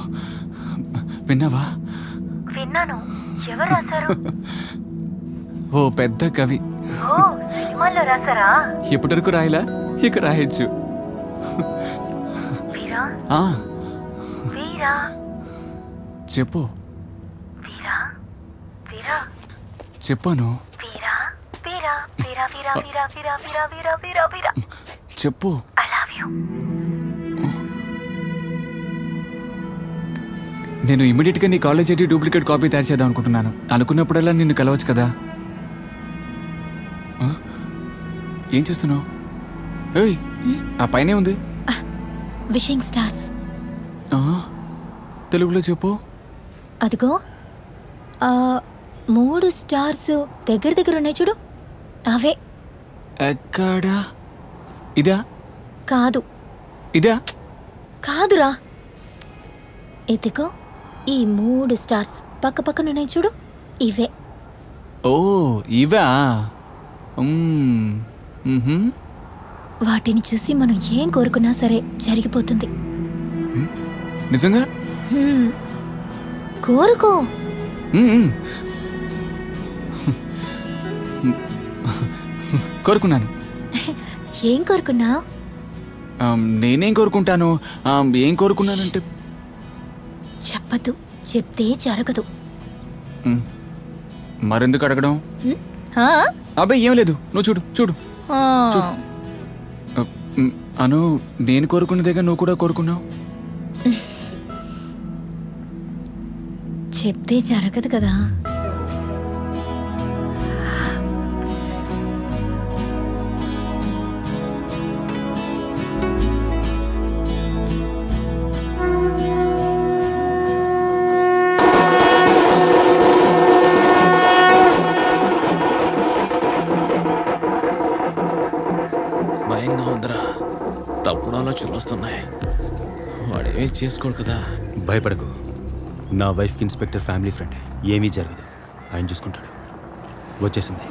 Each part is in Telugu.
విన్నావా విన్నాను ఎవరు రాశారు ఓ పెద్ద కవి ఓ సినిమాల్లో రాశారా ఇప్పటివరకు రాయలా ఇక రాయొచ్చు వీరా ఆ, వీరా చెప్పు వీరా వీరా చెప్పాను వీరా వీరా వీరా వీరా వీరా వీరా వీరా వీరా వీరా వీరా చెప్పు ఐ లవ్ యూ నేను ఇమీడియట్గా నీ కాలేజ్ ఐడి డూప్లికేట్ కాపీ తయారు చేద్దాం అనుకుంటున్నాను అనుకున్నప్పుడల్లా నిన్ను కలవచ్చు కదా ఆ? ఏం చేస్తున్నావు ఏయ్ ఆ పైనే ఉంది విషింగ్ స్టార్స్ ఆ, తెలుగులో చెప్పు అదిగో ఆ, మూడు స్టార్స్ దగ్గర దగ్గర ఉన్నాయి చూడు అవే ఎక్కడా ఇదా కాదు ఇదా కాదురా ఇదిగో ఈ మూడు స్టార్స్ పక్క పక్కన ఉన్నాయి చూడు ఇవే ఓ ఇవా మ్మ్. మ్హూ. వాటిని చూసి మనం ఏం కోరుకున్నా సరే జరిగిపోతుంది నిజంగా హ్మ్. కోరుకో మ్మ్. కోరుకున్నాను ఏం కోరుకున్నా ఆమ్, నేనేం కోరుకుంటాను ఆమ్, ఏం కోరుకున్నానంటే చెప్పదు చెప్తే జరగదు మ్, మరెందుకు అడగడం హ్మ్? ఆ? అబ్బాయి ఏం లేదు నువ్వు చూడు చూడు ఆ. ఆ, మ్, అను నేను కోరుకున్నదేగా నువ్వు కూడా కోరుకున్నావు చెప్తే జరగదు కదా భయంగా ఉందిరా తప్పుడు ఆలోచనలు వస్తున్నాయి వాడేమీ చేసుకోడు కదా భయపడకు నా వైఫ్కి ఇన్స్పెక్టర్ ఫ్యామిలీ ఫ్రెండ్ ఏమీ జరగదు ఆయన చూసుకుంటాడు వచ్చేసింది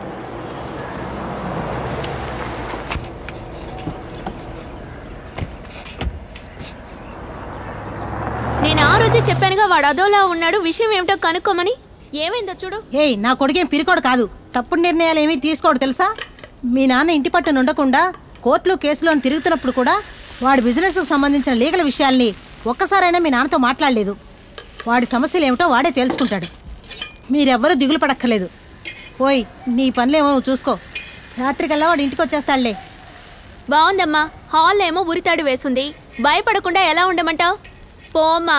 నేను ఆ రోజే చెప్పానుగా వాడు అదోలా ఉన్నాడు విషయం ఏమిటో కనుక్కోమని ఏమైందో చూడు ఏయ్ నా కొడుకేం పిరికోడు కాదు తప్పుడు నిర్ణయాలు ఏమీ తీసుకోడు తెలుసా మీ నాన్న ఇంటి పట్టున ఉండకుండా కోర్టులు కేసులో తిరుగుతున్నప్పుడు కూడా వాడి బిజినెస్కు సంబంధించిన లీగల్ విషయాల్ని ఒక్కసారైనా మీ నాన్నతో మాట్లాడలేదు వాడి సమస్యలు ఏమిటో వాడే తేల్చుకుంటాడు మీరెవ్వరూ దిగులు పడక్కర్లేదు ఓయ్ నీ పనులేమో నువ్వు చూసుకో రాత్రికల్లా వాడు ఇంటికి వచ్చేస్తాడులే బాగుందమ్మా హాల్ ఏమో ఉరితాడు వేసుంది భయపడకుండా ఎలా ఉండమంటావు పోమ్మా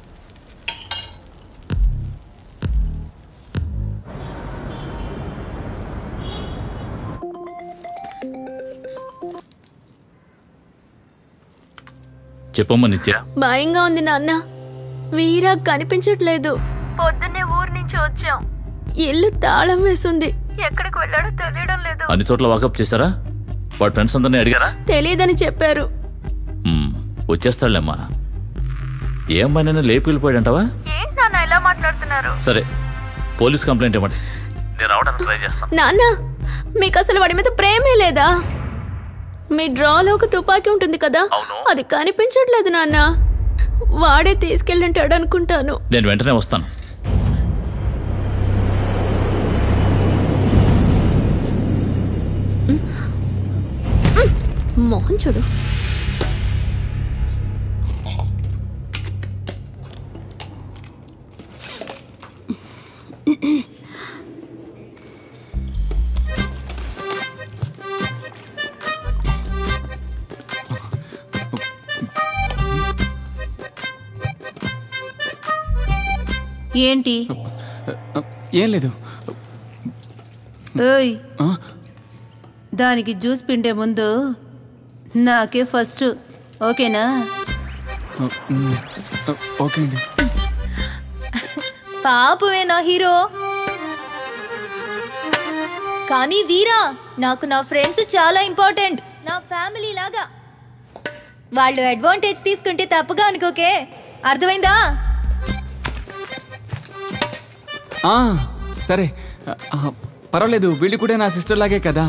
చెప్పమ్మా నిత్య భయంగా ఉంది నాన్న వీరా కనిపించట్లేదు పొద్దున్నే ఊరు నుంచి వచ్చాం ఇల్లు తాళం వేసుంది ఎక్కడికి వెళ్ళాడో తెలియడం లేదు అన్ని చోట్ల వాకప్ చేశారా వాడి ఫ్రెండ్స్ అందరినీ అడిగారా తెలియదని చెప్పారు మ్మ్, వచ్చేస్తాడులేమ్మా ఏం పనైనా లేపి వెళ్ళిపోయాడంటావా ఏంటి నాన్న ఎలా మాట్లాడుతున్నారు సరే పోలీస్ కంప్లైంట్ ఇవ్వండి నేను రావడానికి ట్రై చేస్తాను నాన్న మీకు అసలు వాడి మీద ప్రేమే లేదా మీ డ్రాలో ఒక తుపాకీ ఉంటుంది కదా అది కనిపించట్లేదు నాన్న వాడే తీసుకెళ్ళుంటాడు అనుకుంటాను నేను వెంటనే వస్తాను మోహన్ చూడు ఏంటి ఏం లేదు ఓయ్ ఆ? దానికి జ్యూస్ పిండే ముందు నాకే ఫస్ట్ ఓకేనా మ్, ఓకే అండి పాపమే నా హీరో కానీ వీరా నాకు నా ఫ్రెండ్స్ చాలా ఇంపార్టెంట్ నా ఫ్యామిలీ లాగా వాళ్ళు అడ్వాంటేజ్ తీసుకుంటే తప్పుగా అనుకోకే అర్థమైందా ఆ, సరే ఆ, పర్వాలేదు వీళ్ళు కూడా నా సిస్టర్ లాగే కదా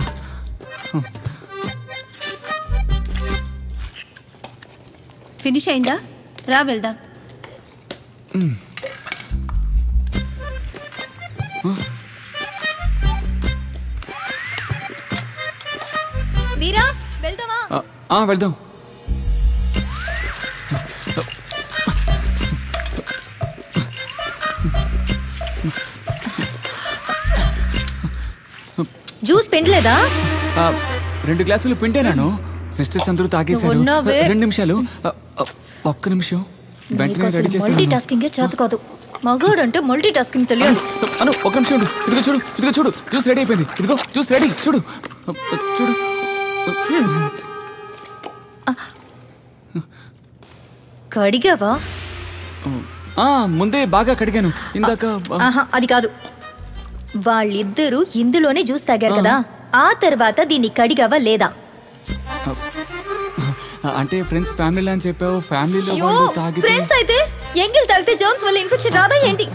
ఫినిష్ అయిందా రా వెళ్దాం వీరా వెళ్దామా ఆ, ఆ, వెళ్దాం జ్యూస్ పిండలేదా ఆ, రెండు గ్లాసులు పిండేనాను సిస్టర్స్ అందరూ తాగేశారు నువ్వు ఉన్నావే. రెండు నిమిషాలు ఆ, ఆ, ఒక్క నిమిషం వెంటనే రెడీ మల్టీ చేస్తాను టాస్కింగ్ చేత కాదు మగాడు అంటే మల్టీ టాస్కింగ్ తెలియదు అను ఒక నిమిషం ఉండు ఇదిగో చూడు ఇదిగో చూడు జ్యూస్ రెడీ అయిపోయింది ఇదిగో జ్యూస్ రెడీ చూడు చూడు కడిగావా ఆ ముందే బాగా కడిగాను ఇందాక బా- ఆహా అది కాదు వాళ్ళిద్దరూ ఇందులోనే జ్యూస్ తాగారు కదా ఆ తర్వాత దీన్ని కడిగావా లేదా అంటే ఫ్రెండ్స్ ఫ్యామిలీ అని చెప్పావు ఫ్యామిలీలో అయ్యో వాళ్ళు తాగితే ఫ్రెండ్స్ అయితే ఎంగిల్ తాగితే జర్మ్స్ వల్ల ఇన్ఫెక్షన్ రాదా ఏంటి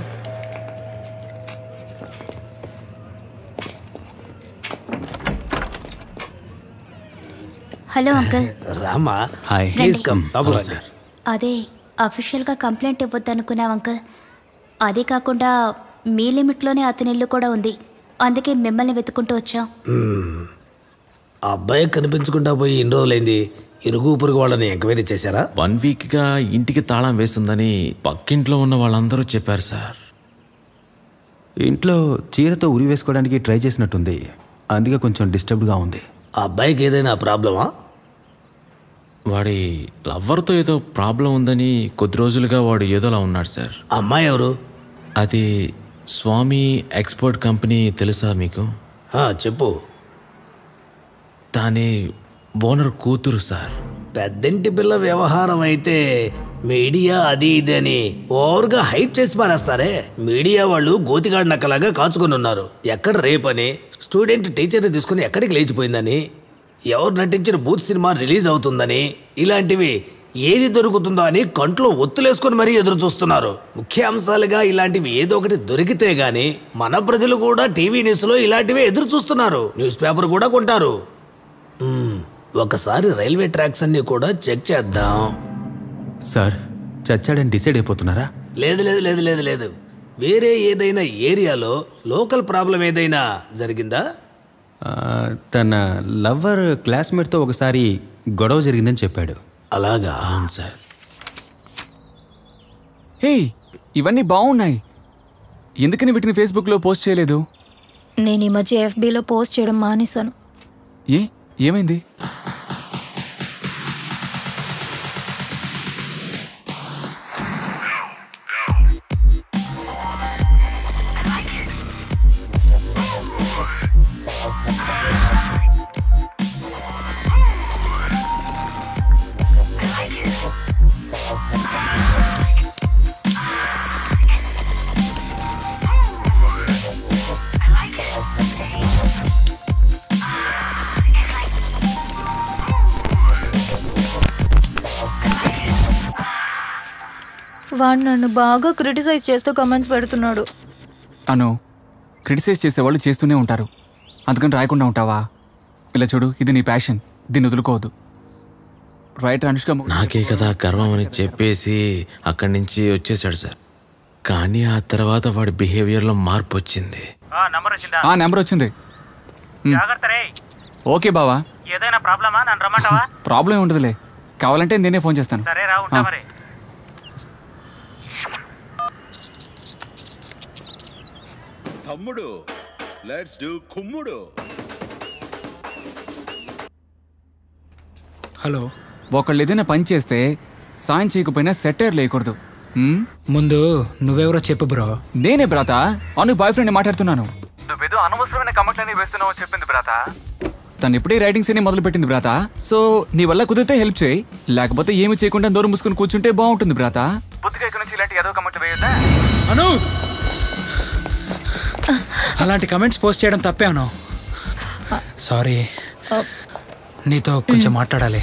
hello uncle Rama hi please come లోపల రండి. అదే అఫీషియల్గా కంప్లైంట్ ఇవ్వద్దు అనుకున్నాం అంకుల్ అదే కాకుండా మీ లిమిట్లోనే అతని ఇల్లు కూడా ఉంది అందుకే మిమ్మల్ని వెతుకుంటూ వచ్చాం మ్మ్. ఆ అబ్బాయి కనిపించకుండా పోయి ఇన్ని రోజులైంది ఇరుగు పొరుగు వాళ్ళని ఎంక్వైరీ చేశారా వన్ వీక్గా ఇంటికి తాళం వేసిందని పక్కింట్లో ఉన్న వాళ్ళందరూ చెప్పారు సార్ ఇంట్లో చీరతో ఉరి వేసుకోవడానికి ట్రై చేసినట్టుంది అందుకే కొంచెం డిస్టర్బ్డ్గా ఉంది ఆ అబ్బాయికి ఏదైనా ప్రాబ్లమా వాడి లవ్వర్తో ఏదో ప్రాబ్లం ఉందని కొద్ది రోజులుగా వాడు ఏదోలా ఉన్నాడు సార్ అమ్మాయి ఎవరు అది స్వామి ఎక్స్పోర్ట్ కంపెనీ తెలుసా మీకు ఆ, చెప్పు దాని ఓనర్ కూతురు సార్ పెద్దంటి పిల్ల వ్యవహారం అయితే మీడియా అది ఇది అని ఓవర్గా హైప్ చేసి పారేస్తారే మీడియా వాళ్ళు గోతిగాడి నక్కలాగా కాచుకొని ఉన్నారు ఎక్కడ రేపని స్టూడెంట్ టీచర్ని తీసుకుని ఎక్కడికి లేచిపోయిందని ఎవరు నటించిన బూత్ సినిమా రిలీజ్ అవుతుందని ఇలాంటివి ఏది దొరుకుతుందో అని కంట్లో ఒత్తులేసుకొని మరీ ఎదురు చూస్తున్నారు ముఖ్య అంశాలుగా ఇలాంటివి ఏదో ఒకటి దొరికితే గాని మన ప్రజలు కూడా టీవీ న్యూస్లో ఇలాంటివే ఎదురు చూస్తున్నారు న్యూస్ పేపర్ కూడా కొంటారు మ్మ్. ఒకసారి రైల్వే ట్రాక్స్ అన్ని కూడా చెక్ చేద్దాం సార్ చచ్చాడని డిసైడ్ అయిపోతున్నారా లేదు లేదు లేదు లేదు లేదు వేరే ఏదైనా ఏరియాలో లోకల్ ప్రాబ్లం ఏదైనా జరిగిందా ఆ, తన లవ్వర్ క్లాస్మేట్తో ఒకసారి గొడవ జరిగిందని చెప్పాడు అలాగా అవును సార్ హే ఇవన్నీ బాగున్నాయి ఎందుకని వీటిని ఫేస్బుక్లో పోస్ట్ చేయలేదు నేను ఈ మధ్య ఎఫ్బీలో పోస్ట్ చేయడం మానేశాను ఏ ఏమైంది వాడు నన్ను బాగా క్రిటిసైజ్ చేస్తూ కమెంట్స్ పెడుతున్నాడు అను క్రిటిసైజ్ చేసేవాళ్ళు చేస్తూనే ఉంటారు అందుకని రాయకుండా ఉంటావా ఇలా చూడు ఇది నీ ప్యాషన్ దీన్ని వదులుకోవద్దు రైట్ అనుష్క ము- నాకే కదా గర్వం అని చెప్పేసి అక్కడి నుంచి వచ్చేసాడు సార్ కానీ ఆ తర్వాత వాడి బిహేవియర్లో మార్పు వచ్చింది నంబర్ వచ్చిందా ఆ నెంబర్ వచ్చింది ఉమ్. జాగ్రత్త రే ఓకే బావా ఏదైనా ప్రాబ్లమా నన్ను రమ్మంటావా ప్రాబ్లం ఏం ఉండదులే కావాలంటే నేనే ఫోన్ చేస్తాను సరే రా ఉంటా ఆ. మరి తమ్ముడు లెట్స్ డూ కుమ్ముడు హలో ఒకళ్ళు ఏదైనా పని చేస్తే సాయం చేయకపోయినా సెటర్ లేకూడదు ఉమ్? ముందు నువ్వెవరో చెప్పు బ్రో నేనే బ్రాత అను బాయ్ ఫ్రెండ్ మాట్లాడుతున్నాను నువ్వేదో అనవసరమైన కమెంట్లని వేస్తున్నావు చెప్పింది బ్రాత తను ఇప్పుడే రైటింగ్స్ అన్ని మొదలు పెట్టింది బ్రాత సో నీ వల్ల కుదిరితే హెల్ప్ చేయి లేకపోతే ఏమి చేయకుండా నోరు మూసుకుని కూర్చుంటే బాగుంటుంది బ్రాత బుద్ధిగా ఇక్కడ నుంచి ఇలాంటి ఏదో కమెంట్ వేయొద్దా అను అలాంటి కమెంట్స్ పోస్ట్ చేయడం తప్పే అను సారీ నీతో కొంచెం మాట్లాడాలి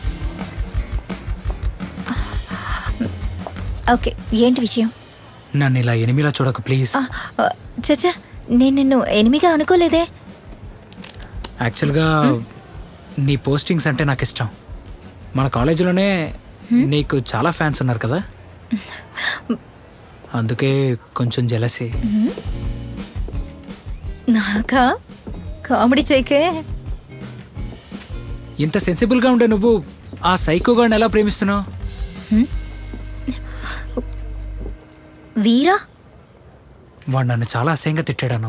ఓకే ఏంటి విషయం నన్ను ఇలా ఎనిమిలా చూడకు ప్లీజ్ ఆ, ఆ, చచ్చా నేను నిన్ను ఎనిమిగా అనుకోలేదే యాక్చువల్గా నీ పోస్టింగ్స్ అంటే నాకు ఇష్టం మన కాలేజీలోనే నీకు చాలా ఫ్యాన్స్ ఉన్నారు కదా అందుకే కొంచెం జలసి నాకా కామెడీ చేయకే ఇంత సెన్సిబుల్గా ఉండే నువ్వు ఆ సైకోగాడిని ఎలా ప్రేమిస్తున్నావు వీరా వాడు నన్ను చాలా అసహ్యంగా తిట్టాడను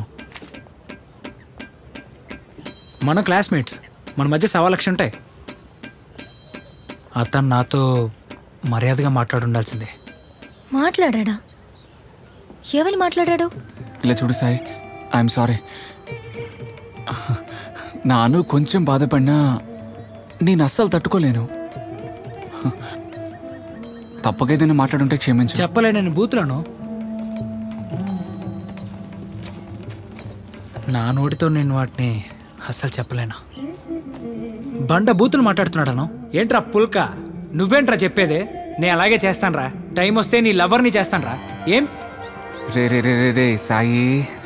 మన క్లాస్మేట్స్ మన మధ్య సవా లక్ష ఉంటాయి అతను నాతో మర్యాదగా మాట్లాడుండాల్సిందే మాట్లాడా ఏమని మాట్లాడాడు ఇలా చూడు సాయి ఐఎమ్ సారీ నాను కొంచెం బాధపడినా నేను అస్సలు తట్టుకోలేను తప్పకేదైనా మాట్లాడుంటే క్షమించు చెప్పలేనని బూతులను నా నోటితో నేను వాటిని అస్సలు చెప్పలేను బండ బూతులు మాట్లాడుతున్నాడను ఏంట్రా పుల్క నువ్వేంట్రా చెప్పేదే నేను అలాగే చేస్తానురా టైం వస్తే నీ లవర్ని చేస్తానురా ఏం రే రే రే రే రే సాయి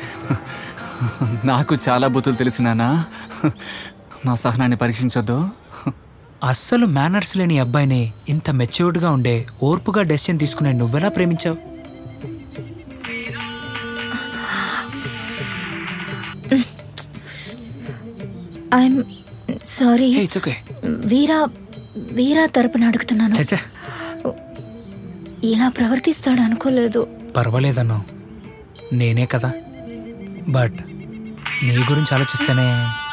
నాకు చాలా బుద్ధులు తెలిసినానా నా సహనాన్ని పరీక్షించొద్దు అస్సలు మేనర్స్ లేని అబ్బాయిని ఇంత మెచ్యూర్డ్గా ఉండే ఓర్పుగా డెసిషన్ తీసుకునే నువ్వెలా ప్రేమించావు I'm sorry it's okay Veera Veera తరపున అడుగుతున్నాను చచ్చా ఇలా ప్రవర్తిస్తాడు అనుకోలేదు పర్వాలేదన్ను నేనే కదా బట్ నీ గురించి ఆలోచిస్తేనే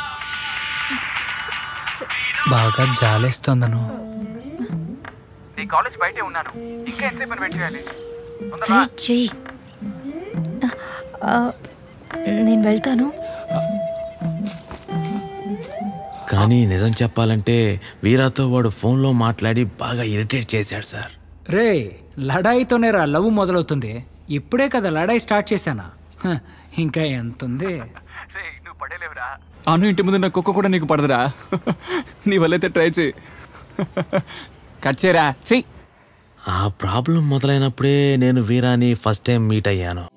బాగా జాలేస్తోందను నీ కాలేజ్ బయటే ఉన్నాను ఇంకా ఎంతసేపు అని వెయిట్ చేయాలి చెయ్, చెయ్. ఆ, నేను వెళ్తాను కానీ నిజం చెప్పాలంటే వీరాతో వాడు ఫోన్లో మాట్లాడి బాగా ఇరిటేట్ చేశాడు సార్ రే లడాయితోనే రా లవ్ మొదలవుతుంది ఇప్పుడే కదా లడాయి స్టార్ట్ చేశానా హ, ఇంకా ఎంత ఉంది నువ్వు పడేలేవురా అను ఇంటి ముందు నా కుక్క కూడా నీకు పడదురా నీ వల్లైతే ట్రై చేయి కట్ చేయరా చెయ్యి ఆ ప్రాబ్లం మొదలైనప్పుడే నేను వీరాని ఫస్ట్ టైం మీట్ అయ్యాను